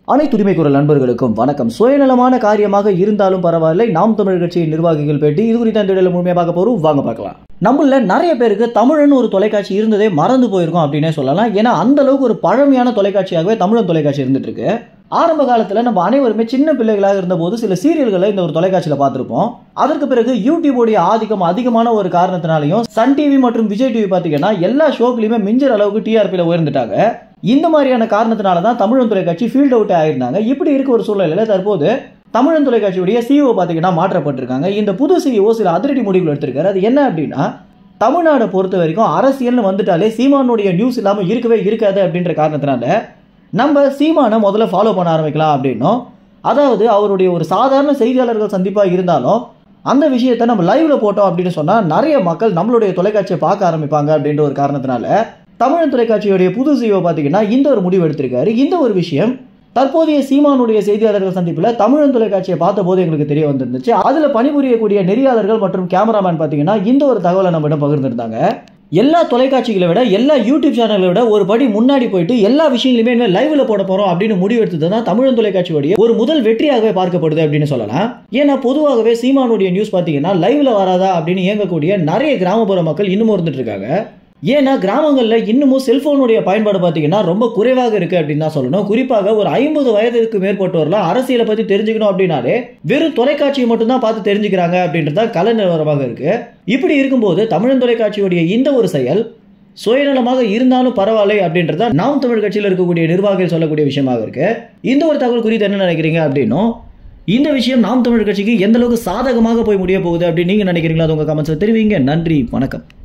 அனைத்து உரிமை குரல் நண்பர்களுக்கும் வணக்கம் சுயநலமான காரியமாக இருந்தாலும் பரவாயில்லை நாம் தமிழ் கட்சியின் நிர்வாகிகள் பேட்டி இது குறித்த இந்த வீடியோல முழுமையாக பார்க்க போறோம் வாங்க பார்க்கலாம் நம்மள நிறைய பேருக்கு தமிழன் ஒரு தொலைக்காட்சி இருந்ததே மறந்து போயிருக்கோம் அப்படின்னே சொல்லலாம் ஏன்னா அந்த அளவுக்கு ஒரு பழமையான தொலைக்காட்சியாகவே தமிழன் தொலைக்காட்சி இருந்துட்டு இருக்கு ஆரம்ப காலத்தில் நம்ம அனைவருமே சின்ன பிள்ளைகளாக இருந்தபோது சில சீரியல்களை இந்த ஒரு தொலைக்காட்சியில் பார்த்துருப்போம் அதற்கு பிறகு யூடியூபோடைய ஆதிக்கம் அதிகமான ஒரு காரணத்தினாலையும் சன் டிவி மற்றும் விஜய் டிவி பார்த்தீங்கன்னா எல்லா ஷோக்குலையுமே மிஞ்சர் அளவுக்கு டிஆர்பியில் உயர்ந்துட்டாங்க இந்த மாதிரியான காரணத்தினால தான் தமிழன் தொலைக்காட்சி ஃபீல்ட் அவுட் ஆயிருந்தாங்க இப்படி இருக்க ஒரு சூழ்நிலையில் தற்போது தமிழன் தொலைக்காட்சியுடைய சிஓ பார்த்தீங்கன்னா மாற்றப்பட்டிருக்காங்க இந்த புது சிஓ சில அதிரடி முடிவுகள் எடுத்திருக்காரு அது என்ன அப்படின்னா தமிழ்நாடை பொறுத்த வரைக்கும் அரசியல்னு வந்துட்டாலே சீமானுடைய நியூஸ் இல்லாமல் இருக்கவே இருக்காது அப்படின்ற காரணத்தினால நம்ம சீமானை முதல்ல ஃபாலோ பண்ண ஆரம்பிக்கலாம் அப்படின்னும் அதாவது அவருடைய ஒரு சாதாரண செய்தியாளர்கள் சந்திப்பாக இருந்தாலும் அந்த விஷயத்தை நம்ம லைவ்ல போட்டோம் அப்படின்னு சொன்னால் நிறைய மக்கள் நம்மளுடைய தொலைக்காட்சியை பார்க்க ஆரம்பிப்பாங்க அப்படின்ற ஒரு காரணத்தினால தமிழன் தொலைக்காட்சியுடைய புது சிஓ பார்த்தீங்கன்னா இந்த ஒரு முடிவு எடுத்திருக்காரு இந்த ஒரு விஷயம் தற்போதைய சீமானுடைய செய்தியாளர்கள் சந்திப்பில் தமிழன் தொலைக்காட்சியை பார்த்தபோது எங்களுக்கு தெரிய வந்திருந்துச்சு அதில் பணிபுரியக்கூடிய நெறியாளர்கள் மற்றும் கேமராமேன் பார்த்தீங்கன்னா இந்த ஒரு தகவலை நம்மிடம் பகிர்ந்திருந்தாங்க எல்லா தொலைக்காட்சிகளை விட எல்லா யூடியூப் சேனலை விட ஒரு படி முன்னாடி போயிட்டு எல்லா விஷயங்களுமே இனிமேல் லைவ்ல போட போறோம் அப்படின்னு முடிவெடுத்தது தான் தமிழன் தொலைக்காட்சியுடைய ஒரு முதல் வெற்றியாகவே பார்க்கப்படுது அப்படின்னு சொல்லலாம் ஏன்னா பொதுவாகவே சீமானுடைய நியூஸ் பார்த்தீங்கன்னா லைவ்ல வராதா அப்படின்னு இயங்கக்கூடிய நிறைய கிராமப்புற மக்கள் இன்னமும் இருந்துட்டு இருக்காங்க ஏன்னா கிராமங்களில் இன்னமும் செல்போனுடைய பயன்பாடு பார்த்தீங்கன்னா ரொம்ப குறைவாக இருக்கு அப்படின்னு தான் சொல்லணும் குறிப்பாக ஒரு ஐம்பது வயதுக்கு மேற்பட்டவர்லாம் அரசியலை பற்றி தெரிஞ்சுக்கணும் அப்படின்னாலே வெறும் தொலைக்காட்சியை மட்டும்தான் பார்த்து தெரிஞ்சுக்கிறாங்க அப்படின்றது தான் கல நிலவரமாக இருக்கு இப்படி இருக்கும்போது தமிழன் தொலைக்காட்சியுடைய இந்த ஒரு செயல் சுயநலமாக இருந்தாலும் பரவாயில்லை அப்படின்றத நாம் தமிழ் கட்சியில் இருக்கக்கூடிய நிர்வாகிகள் சொல்லக்கூடிய விஷயமாக இருக்கு இந்த ஒரு தகவல் குறித்து என்ன நினைக்கிறீங்க அப்படின்னும் இந்த விஷயம் நாம் தமிழ் கட்சிக்கு எந்த அளவுக்கு சாதகமாக போய் முடிய போகுது அப்படின்னு நீங்க நினைக்கிறீங்களா அது உங்க கமெண்ட்ஸ்ல தெரிவிங்க நன்றி வணக்கம்